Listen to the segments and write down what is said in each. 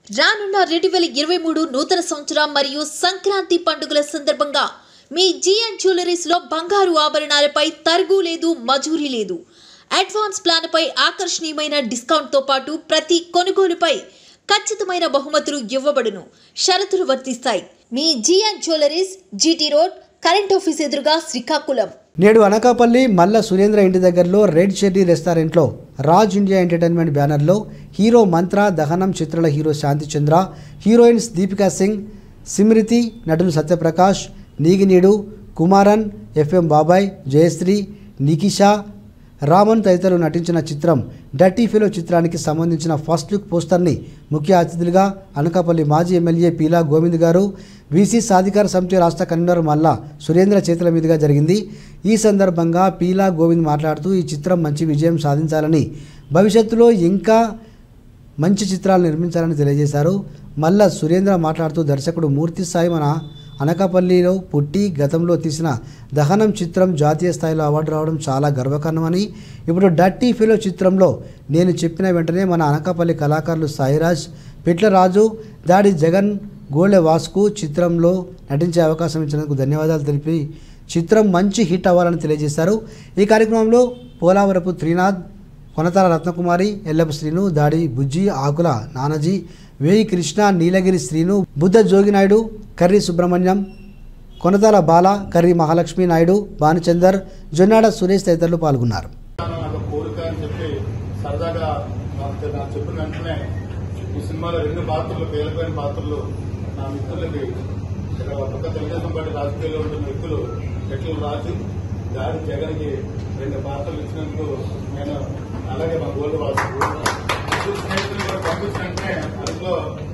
రానున్న రెండు వేల ఇరవై మూడు నూతన సంవత్సరం మరియు సంక్రాంతి పండుగల సందర్భంగా మీ జిఎన్ జ్యువెలరీస్ లో బంగారు ఆభరణాలపై తరుగు లేదు మజూరీ లేదు అడ్వాన్స్ ప్లాన్పై ఆకర్షణీయమైన డిస్కౌంట్తో పాటు ప్రతి కొనుగోలుపై ఖచ్చితమైన బహుమతులు ఇవ్వబడును షరతులు వర్తిస్తాయి మీ GN jewelleries GT road current office ఎదురుగా శ్రీకాకుళం నేడు అనకాపల్లి మల్ల సురేంద్ర ఇంటి దగ్గరలో రెడ్ చెర్రీ రెస్టారెంట్లో రాజ్ ఇండియా ఎంటర్టైన్మెంట్ బ్యానర్లో హీరో మంత్ర దహనం చిత్రాల హీరో శాంతిచంద్ర హీరోయిన్స్ దీపికా సింగ్ సిమ్రితి నటులు సత్యప్రకాష్ నీగినీడు కుమారన్ ఎఫ్ఎం బాబాయ్ జయశ్రీ నికిషా రామన్ తదితరులు నటించిన చిత్రం డర్టీ ఫిలో చిత్రానికి సంబంధించిన ఫస్ట్ లుక్ పోస్టర్ని ముఖ్య అతిథులుగా అనకాపల్లి మాజీ ఎమ్మెల్యే పీలా గోవింద్ గారు బీసీ సాధికార సమితి రాష్ట్ర కన్వీనర్ మల్లా సురేంద్ర చేతుల మీదుగా జరిగింది ఈ సందర్భంగా పీలా గోవింద్ మాట్లాడుతూ ఈ చిత్రం మంచి విజయం సాధించాలని భవిష్యత్తులో ఇంకా మంచి చిత్రాలు నిర్మించాలని తెలియజేశారు మల్ల సురేంద్ర మాట్లాడుతూ దర్శకుడు మూర్తి సాయి మన అనకాపల్లిలో పుట్టి గతంలో తీసిన దహనం చిత్రం జాతీయ స్థాయిలో అవార్డు రావడం చాలా గర్వకారణమని ఇప్పుడు డర్టీ ఫిలో చిత్రంలో నేను చెప్పిన వెంటనే మన అనకాపల్లి కళాకారులు సాయిరాజ్ పిట్లరాజు దాడి జగన్ గోళె వాస్కు చిత్రంలో నటించే అవకాశం ఇచ్చినందుకు ధన్యవాదాలు తెలిపి చిత్రం మంచి హిట్ అవ్వాలని తెలియజేశారు ఈ కార్యక్రమంలో పోలావరపు త్రినాథ్ కొనతాల రత్నకుమారి ఎల్లప్ప శ్రీను దాడి బుజ్జి ఆకుల నానాజీ వేయి కృష్ణ నీలగిరి శ్రీను బుద్ధ జోగినాయుడు కర్రి సుబ్రహ్మణ్యం కొనతాల బాల కర్రి మహాలక్ష్మి నాయుడు భానుచందర్ జొన్నాడ సురేష్ తదితరులు పాల్గొన్నారు నాకు కోరిక అని చెప్పి సరదాగా నాకు నాకు చెప్పిన వెంటనే ఈ సినిమాలో రెండు పాత్రలు పేలిపోయిన పాత్రలు నా మిత్రులకి ఇక్కడ ఒక తెలుగుదేశం పార్టీ రాజకీయాల్లో ఉంటున్న వ్యక్తులు ఎట్ల రాజు దాడి జగన్కి రెండు పాత్రలు ఇచ్చినందుకు నేను అలాగే మా గోల్డ్ వాసు ముగ్గురు స్నేహితులు కూడా పంపించిన వెంటనే అందులో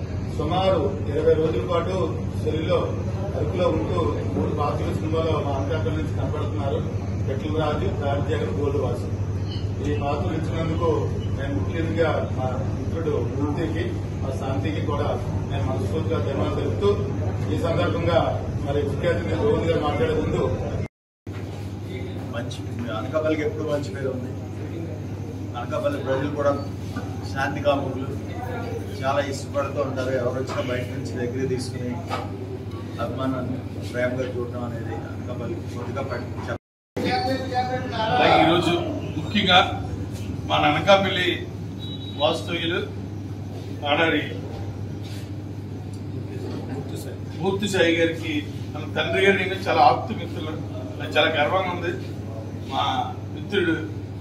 సుమారు ఇరవై రోజుల పాటు చెల్లిలో అరకులో ఉంటూ మూడు పాత్రలు సినిమాలో మా అంకాపల్లి నుంచి కనపడుతున్నారు ఎట్ల రాజు దాడి జగన్ గోల్డ్ వాసు ఈ పాత్రలు ఇచ్చినందుకు నేను ముఖ్యంగా మా మిత్రుడు మూర్తికి మా శాంతికి కూడా నేను మనస్ఫూర్తిగా ధన్యవాదాలు తెలుపుతూ ఈ సందర్భంగా మరి ముఖ్య అతిథి గోవింద్ గారు మాట్లాడే ముందు మంచి అనకాపల్లికి ఎప్పుడు మంచి పేరు ఉంది అనకాపల్లి ప్రజలు కూడా శాంతి కాముకులు చాలా ఇష్టపడుతూ ఉంటారు ఎవరు వచ్చినా బయట నుంచి దగ్గర తీసుకుని అభిమానాన్ని ప్రేమగా చూడటం అనేది అనకాపల్లి కొద్దిగా పట్టించారు అలాగే ఈరోజు ముఖ్యంగా మన అనకాపల్లి వాస్తవ్యులు ఆడారి మూర్తి సాయి గారికి మన తండ్రి గారి నేను చాలా ఆప్త మిత్రులు నాకు చాలా గర్వంగా ఉంది మా మిత్రుడు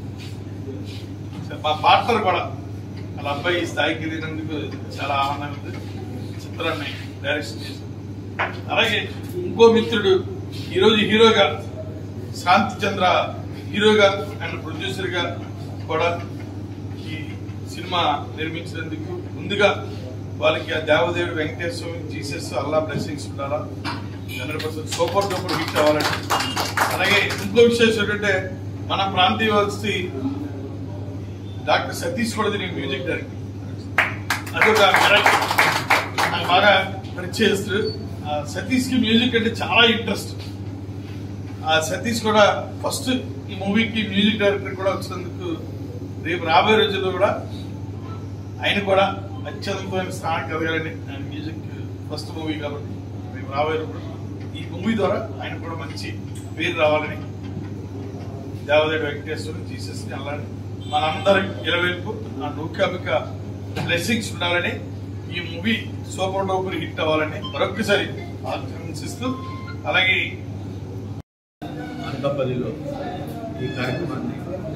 మా పార్ట్నర్ కూడా వాళ్ళ అబ్బాయి ఈ స్థాయికి ఎదిగినందుకు చాలా ఆనందంగా ఉంది చిత్రాన్ని డైరెక్షన్ చేశారు అలాగే ఇంకో మిత్రుడు ఈరోజు హీరోగా శాంతి చంద్ర హీరోగా అండ్ ప్రొడ్యూసర్ గా కూడా ఈ సినిమా నిర్మించినందుకు ముందుగా వాళ్ళకి ఆ దేవదేవుడు వెంకటేశ్వర జీసస్ అల్లా బ్లెస్సింగ్స్ ఉండాలా hundred percent super duper hit అవ్వాలని అలాగే ఇంకో విశేషం ఏంటంటే మన ప్రాంతీయ వస్తీ డాక్టర్ సతీష్ కూడా దీనికి మ్యూజిక్ డైరెక్టర్ అదొక మెరట్ నాకు బాగా పరిచయస్తుడు ఆ సతీష్ కి మ్యూజిక్ అంటే చాలా ఇంట్రెస్ట్ ఆ సతీష్ కూడా ఫస్ట్ ఈ మూవీకి మ్యూజిక్ డైరెక్టర్ కూడా వచ్చినందుకు రేపు రాబోయే రోజుల్లో కూడా ఆయన కూడా అత్యద్భుతమైన స్థానం కలగాలని ఆయన మ్యూజిక్ ఫస్ట్ మూవీ కాబట్టి రేపు రాబోయే రోజుల్లో ఈ మూవీ ద్వారా ఆయన కూడా మంచి పేరు రావాలని దేవదేవుడు వెంకటేశ్వరం జీసస్ ని అలానే మనందరి ఇరవైపు ఆ నూకామిక బ్లెస్సింగ్స్ ఉండాలని ఈ మూవీ సూపర్ డూపర్ హిట్ అవ్వాలని మరొకసారి ఆకాంక్షిస్తూ అలాగే అనకాపల్లిలో ఈ కార్యక్రమాన్ని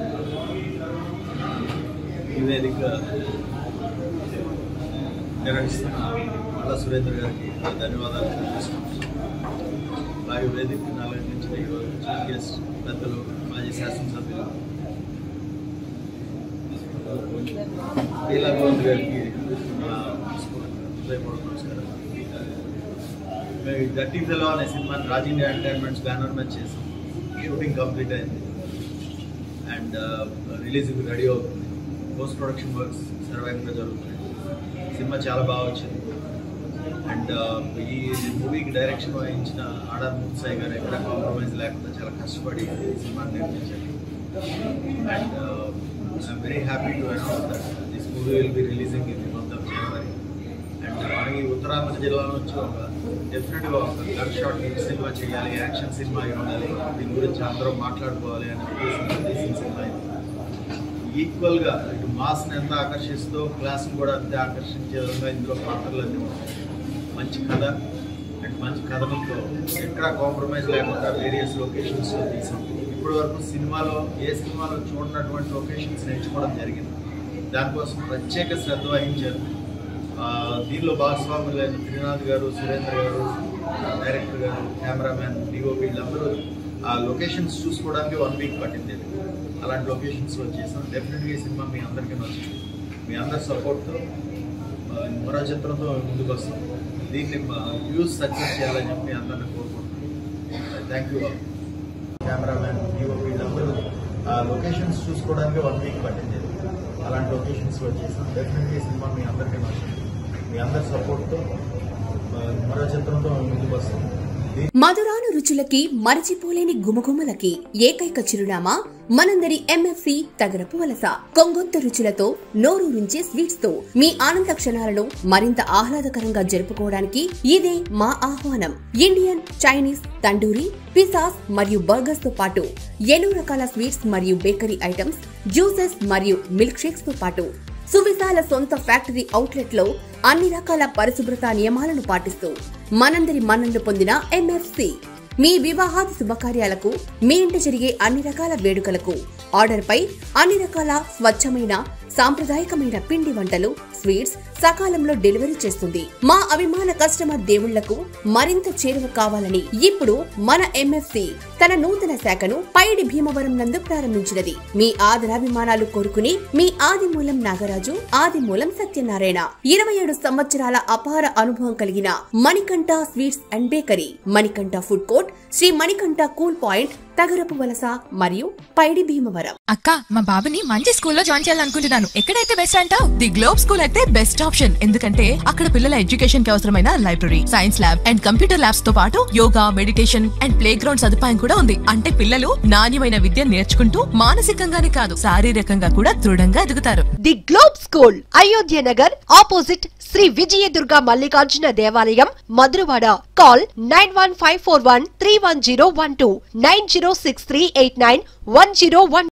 ఈ వేదిక నిర్వహిస్తున్న మల్ల సురేంద్ర గారికి ధన్యవాదాలు తెలియజేస్తున్నాను అలాగే వేదిక నాలుగు నుంచి ఈరోజు చీఫ్ గెస్ట్ పెద్దలు మాజీ శాసనసభ్యులు లీలా గోవింద్ గారికి నా హృదయపూర్వక నమస్కారం మేము ఈ గట్టి ఫెలో అనే సినిమాని రాజ్ ఇండియా ఎంటర్టైన్మెంట్స్ బ్యానర్ మీద చేసాం షూటింగ్ కంప్లీట్ అయింది అండ్ రిలీజ్కి రెడీ అవుతుంది పోస్ట్ ప్రొడక్షన్ వర్క్స్ సర్వైవ్గా జరుగుతున్నాయి సినిమా చాలా బాగా వచ్చింది అండ్ ఈ మూవీకి డైరెక్షన్ వహించిన ఆర్డర్ ముత్సాయి గారు ఎక్కడ కాంప్రమైజ్ లేకుండా చాలా కష్టపడి ఈ సినిమాని నిర్మించారు and I'm very happy to announce that this movie will be releasing in the month of January and Uttarandhra జిల్లా నుంచి ఒక డెఫినెట్గా ఒక గన్ షాట్ సినిమా చేయాలి యాక్షన్ సినిమా అయి ఉండాలి దీని గురించి అందరూ మాట్లాడుకోవాలి అనే ఉద్దేశంతో తీసిన సినిమా ఇది ఈక్వల్గా ఇటు మాస్ని ఎంత ఆకర్షిస్తూ క్లాస్ని కూడా అంతే ఆకర్షించే విధంగా ఇందులో పాత్రలు అన్నీ ఉంటాయి మంచి కథ అండ్ మంచి కథనంతో ఎక్కడ కాంప్రమైజ్ లేకుండా వేరియస్ లొకేషన్స్లో తీసాం ఇప్పటి వరకు సినిమాలో ఏ సినిమాలో చూడనటువంటి లొకేషన్స్ నేర్చుకోవడం జరిగింది దానికోసం ప్రత్యేక శ్రద్ధ వహించారు ఆ, దీనిలో భాగస్వాములైన త్రినాథ్ గారు సురేంద్ర గారు డైరెక్టర్ గారు కెమెరామ్యాన్ డిఓపి వీళ్ళందరూ ఆ లొకేషన్స్ చూసుకోవడానికి వన్ వీక్ పట్టింది అలాంటి లొకేషన్స్లో చేసాం డెఫినెట్గా ఈ సినిమా మీ అందరికీ నచ్చుతుంది మీ అందరి సపోర్ట్తో మరో చిత్రంతో ముందుకు వస్తాం దీన్ని వ్యూస్ సక్సెస్ చేయాలని చెప్పి మీ అందరిని కోరుకుంటున్నాను థ్యాంక్ యూ కెమెరామ్యాన్ డిఓపి వీళ్ళందరూ ఆ లొకేషన్స్ చూసుకోవడానికి వన్ వీక్ పట్టింది అలాంటి లొకేషన్స్లో చేసాం డెఫినెట్గా ఈ సినిమా మీ అందరికీ నచ్చుతుంది మీ అందరి సపోర్ట్తో మరో చిత్రంతో ముందుకు వస్తాం దీన్ని మధురాను రుచులకి మరచిపోలేని గుమగుమలకి ఏకైక చిరునామా మనందరి ఎంఎఫ్సి తగరపు వలస కొంగొత్త రుచులతో నోరూరించే స్వీట్స్ తో మీ ఆనంద క్షణాలను మరింత ఆహ్లాదకరంగా జరుపుకోవడానికి ఇదే మా ఆహ్వానం ఇండియన్ చైనీస్ తండూరి పిసాస్ మరియు బర్గర్స్ తో పాటు ఎన్నో రకాల స్వీట్స్ మరియు బేకరీ ఐటమ్స్ జ్యూసెస్ మరియు మిల్క్ షేక్స్ తో పాటు సువిశాల సొంత ఫ్యాక్టరీ అవుట్లెట్ లో అన్ని రకాల పరిశుభ్రత నియమాలను పాటిస్తూ మనందరి మన్ననలు పొందిన ఎంఎఫ్సి మీ వివాహాది శుభకార్యాలకు మీ ఇంట జరిగే అన్ని రకాల వేడుకలకు ఆర్డర్ పై అన్ని రకాల స్వచ్ఛమైన సాంప్రదాయకమైన పిండి వంటలు స్వీట్స్ సకాలంలో డెలివరీ చేస్తుంది మా అభిమాన కస్టమర్ దేవుళ్లకు మరింత చేరువ కావాలని ఇప్పుడు మన ఎంఎఫ్సి తన నూతన శాఖను పైడి భీమవరం నందు ప్రారంభించినది మీ ఆదరాభిమానాలు కోరుకుని మీ ఆదిమూలం నాగరాజు ఆదిమూలం సత్యనారాయణ ఇరవై ఏడు సంవత్సరాల అపార అనుభవం కలిగిన Manikanta sweets and bakery Manikanta food court Shri Manikanta cool point Tagarapu Valasa మరియు పైడి భీమవరం అక్క మా బాబుని మంచి స్కూల్లో జాయిన్ చేయాలనుకుంటున్నాను ఎక్కడైతే బెస్ట్ అంటావు ది గ్లోబ్ స్కూల్ అయితే బెస్ట్ ఆప్షన్ ఎందుకంటే అక్కడ పిల్లల ఎడ్యుకేషన్ కి అవసరమైన library science lab and computer labs తో పాటు yoga meditation and play ground సదుపాయం కూడా ఉంది అంటే పిల్లలు నాణ్యమైన విద్య నేర్చుకుంటూ మానసికంగానే కాదు శారీరకంగా కూడా దృఢంగా ఎదుగుతారు the globe school Ayodhya Nagar opposite Shri Vijayadurga Mallikarjuna దేవాలయం Madhurawada call nine one five four one three one zero one two nine zero six three eight nine one zero one